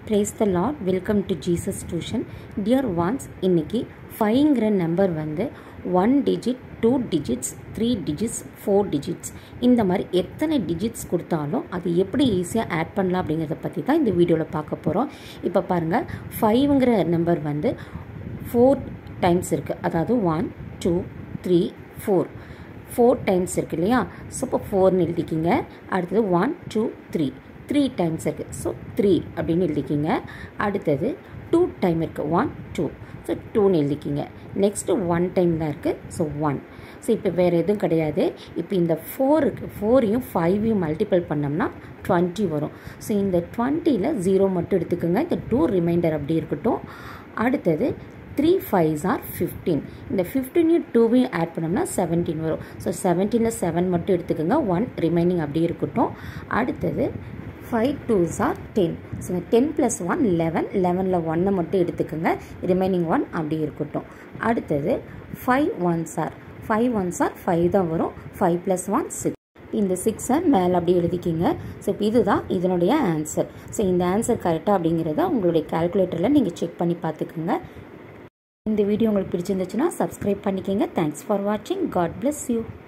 prays the Lord welcome to Jesus tuition dear ones இன்னைக்கு ஃபைவ்ங்கிற number வந்து one digit two digits three digits four digits இந்த மாதிரி எத்தனை டிஜிட்ஸ் கொடுத்தாலும் அது எப்படி ஈஸியாக ஆட் பண்ணலாம் அப்படிங்கிறத பற்றி தான் இந்த வீடியோவில் பார்க்க போகிறோம் இப்போ பாருங்கள் ஃபைவ்ங்கிற நம்பர் வந்து ஃபோர் டைம்ஸ் இருக்குது அதாவது one two three four four times இருக்கு இல்லையா ஸோ இப்போ ஃபோர்னு எழுதிக்கிங்க அடுத்தது one two three three times இருக்குது ஸோ த்ரீ அப்படின்னு எழுதிக்கிங்க அடுத்தது டூ டைம் இருக்குது ஒன் டூ ஸோ டூன்னு எழுதிக்கிங்க நெக்ஸ்ட்டு ஒன் டைம் தான் இருக்குது ஸோ ஒன் ஸோ இப்போ வேறு எதுவும் கிடையாது இப்போ இந்த ஃபோருக்கு ஃபோரையும் ஃபைவையும் மல்டிபிள் பண்ணோம்னா டுவெண்ட்டி வரும் ஸோ இந்த டுவெண்ட்டியில் ஜீரோ மட்டும் எடுத்துக்கோங்க இந்த டூ ரிமைண்டர் அப்படி இருக்கட்டும் அடுத்தது த்ரீ ஃபைவ்ஸ் ஆர் ஃபிஃப்டீன் இந்த ஃபிஃப்டீனையும் டூவையும் ஆட் பண்ணோம்னா செவன்டீன் வரும் ஸோ செவன்டீனில் செவன் மட்டும் எடுத்துக்கோங்க ஒன் ரிமைனிங் அப்படியே இருக்கட்டும் அடுத்தது five twos are ten so ten plus one eleven லெவனில் ஒன்னை மட்டும் எடுத்துக்கோங்க ரிமைனிங் ஒன் அப்படி இருக்கட்டும் அடுத்தது five ones are five ones are five தான் வரும் ஃபைவ் ப்ளஸ் ஒன் சிக்ஸ் இந்த சிக்ஸை மேலே அப்படி எழுதிக்கிங்க ஸோ இப்போ இதுதான் இதனுடைய ஆன்சர் ஸோ இந்த ஆன்சர் கரெக்டாக அப்படிங்கிறத உங்களுடைய கால்குலேட்டரில் நீங்கள் செக் பண்ணி பார்த்துக்குங்க இந்த வீடியோ உங்களுக்கு பிடிச்சிருந்துச்சுன்னா சப்ஸ்கிரைப் பண்ணிக்கோங்க தேங்க்ஸ் ஃபார் வாட்சிங் காட் பிளஸ் யூ